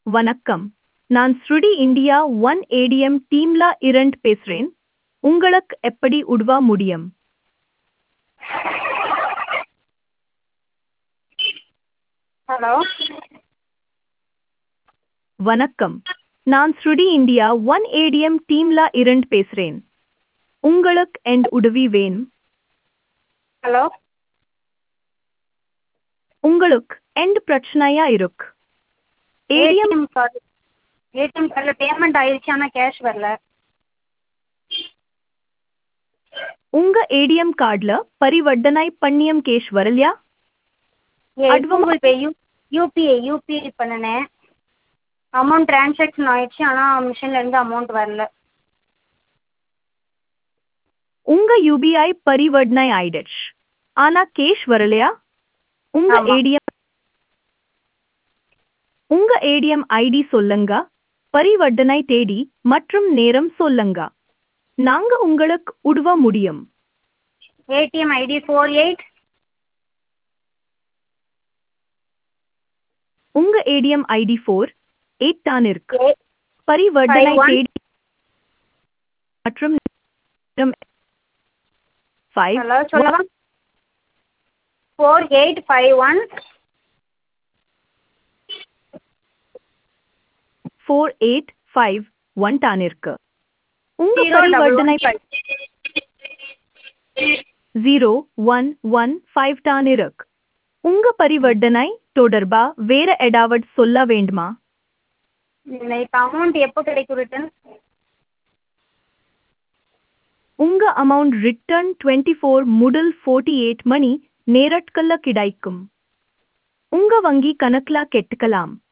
வணக்கம் நான் ஸ்ருடி இந்தியா ஒன் ஏடிஎம் டீம்ல இரண்ட் பேசுறேன் உங்களுக்கு எப்படி உதவ முடியும் ஹலோ வணக்கம் நான் ஸ்ருடி இந்தியா ஒன் ஏடிஎம் டீம்ல இரண்ட் பேசுறேன் உங்களுக்கு என் உதவி வேணும் ஹலோ உங்களுக்கு எந்த பிரச்சனையா இருக்கு ஏடிஎம் ஏடிஎம் கார்டு ஏடிஎம் கார்டில் பேமெண்ட் ஆயிடுச்சு ஆனால் கேஷ் வரல உங்க ஏடிஎம் கார்டுல பரிவர்த்தனை பண்ணியம் கேஷ் வரலையா ஏ Advance- Google Pay U UPI UPI பண்ணினேன் அமௌண்ட் ட்ரான்சாக்ஷன் ஆயிடுச்சு ஆனால் மிஷின்லேருந்து அமௌண்ட் வரல உங்க யூபிஐ பரிவர்த்தனை ஆயிடுச்சு ஆனா கேஷ் வரலையா உங்க ஆமா. ஏடிஎம் உங்க ஏடிஎம் ஐடி சொல்லுங்க பரிவர்த்தனை தேதி மற்றும் நேரம் சொல்லுங்க நாங்க உங்களுக்கு உதவ முடியும் ஏடிஎம் ஐடி ஃபோர் எயிட் உங்க ஏடிஎம் ஐடி ஃபோர் எயிட் தான் இருக்கு எயிட் பரிவர்த்தனை Five one. தேதி மற்றும் நேரம் five ஹலோ சொல்லவா four eight five one four eight five one தான் இருக்கு உங்க ஜீரோ டபுள் பரிவர்த்தனை one five zero one one five தான் இருக்கு உங்க பரிவர்த்தனை தொடர்பா வேற ஏதாவது சொல்ல வேண்டுமா இல்லை இப்போ அமௌண்ட் எப்போ கிடைக்கும் ரிட்டன் உங்க அமௌண்ட் ரிட்டர்ன் டுவெண்ட்டி ஃபோர் முதல் ஃபோர்ட்டி எயிட் மணி நேரட்கல்ல கிடைக்கும் உங்க வங்கி கணக்குல கெட்டுக்கலாம்